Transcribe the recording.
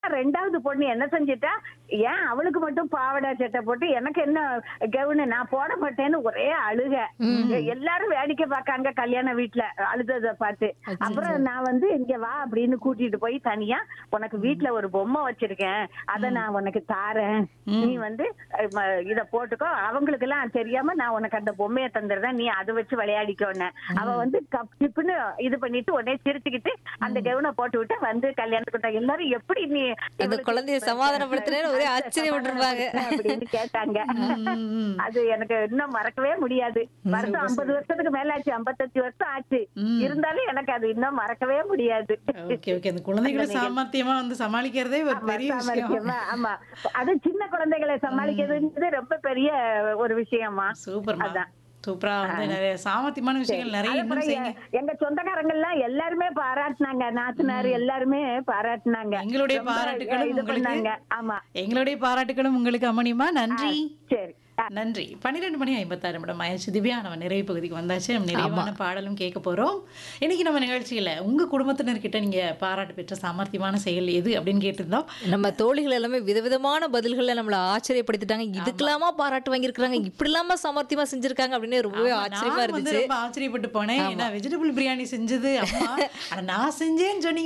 ரெண்டாவது பொண்ணு என்ன செஞ்சிட்டா ஏன் அவளுக்கு மட்டும் பாவாடை சட்டை போட்டு எனக்கு என்ன கவுனு நான் போட மாட்டேன்னு ஒரே அழுக எல்லாரும் வேடிக்கை பார்க்காங்க கல்யாண வீட்டுல அழுதத பார்த்து அப்புறம் நான் வந்து இங்க வா அப்படின்னு கூட்டிட்டு போய் தனியா உனக்கு வீட்டுல ஒரு பொம்மை வச்சிருக்கேன் அத நான் உனக்கு தாரேன் நீ வந்து அஹ், ம, இத போட்டுக்கோ அவங்களுக்கு எல்லாம் தெரியாம நான் உனக்கு அந்த பொம்மையை தந்துடுறேன் நீ அதை வச்சு விளையாடிக்கோன்னு அவ வந்து கப் சிப்புன்னு இது பண்ணிட்டு உடனே சிரிச்சுக்கிட்டு அந்த கவுனை போட்டு விட்டு வந்து கல்யாணத்துக்கு எல்லாரும் எப்படி நீ அந்த இவளுக்கு குழந்தைய சமாதானப்படுத்தினேன்னு ஒரே ஆச்சரியப்பட்டிருப்பாங்க. அப்படின்னு கேட்டாங்க அது எனக்கு இன்னும் மறக்கவே முடியாது வருஷம் ஐம்பது வருஷத்துக்கு மேல ஆச்சு ஐம்பத்தஞ்சு வருஷம் ஆச்சு இருந்தாலும் எனக்கு அது இன்னும் மறக்கவே முடியாது ஓகே ஓகே அந்த குழந்தைகளை சாமர்த்தியமா வந்து சமாளிக்கிறதே ஒரு பெரிய விஷயம் சாமர்த்தியமா, ஆமா அது சின்ன குழந்தைகளை சமாளிக்கிறதுன்றது ரொம்ப பெரிய ஒரு விஷயமா சூப்பர்மா அதான். சூப்பரா வந்து நிறைய சாமர்த்தியமான விஷயங்கள் நிறைய இன்னும் அதுக்கப்புறம் செய்யுங்க எ- எங்க சொந்தக்காரங்க எல்லாம் எல்லாருமே பாராட்டினாங்க நாத்தனார் எல்லாருமே பாராட்டினாங்க எங்களுடைய ரொம்ப பாராட்டுகளும் இது உங்களுக்கு. பண்ணாங்க ஆமா எங்களுடைய பாராட்டுகளும் உங்களுக்கு அம்மணிமா நன்றி சரி நன்றி பன்னிரெண்டு மணி ஐம்பத்தாறு நிமிடம் ஆயிடுச்சு திவ்யா நம்ம நிறைவு பகுதிக்கு வந்தாச்சு நம்ம நிறைவான பாடலும் கேட்க போறோம் இன்னைக்கு நம்ம நிகழ்ச்சியில உங்க குடும்பத்தினர்கிட்ட நீங்க பாராட்டு பெற்ற சாமர்த்தியமான செயல் எது அப்படின்னு கேட்டிருந்தோம் நம்ம தோழிகள் எல்லாமே விதவிதமான பதில்களை நம்மள ஆச்சரியப்படுத்திட்டாங்க இதுக்கெல்லாமா பாராட்டு வாங்கியிருக்காங்க இப்படி இல்லாம சாமர்த்தியமா செஞ்சிருக்காங்க அப்படின்னு ரொம்பவே ஆமா, ஆச்சரியமா நான் வந்து இருந்துச்சு ரொம்ப ஆச்சரியப்பட்டு போனேன் ஏன்னா வெஜிடபிள் பிரியாணி செஞ்சது அம்மா ஆனா நான் செஞ்சேன்னு சொன்னீங்க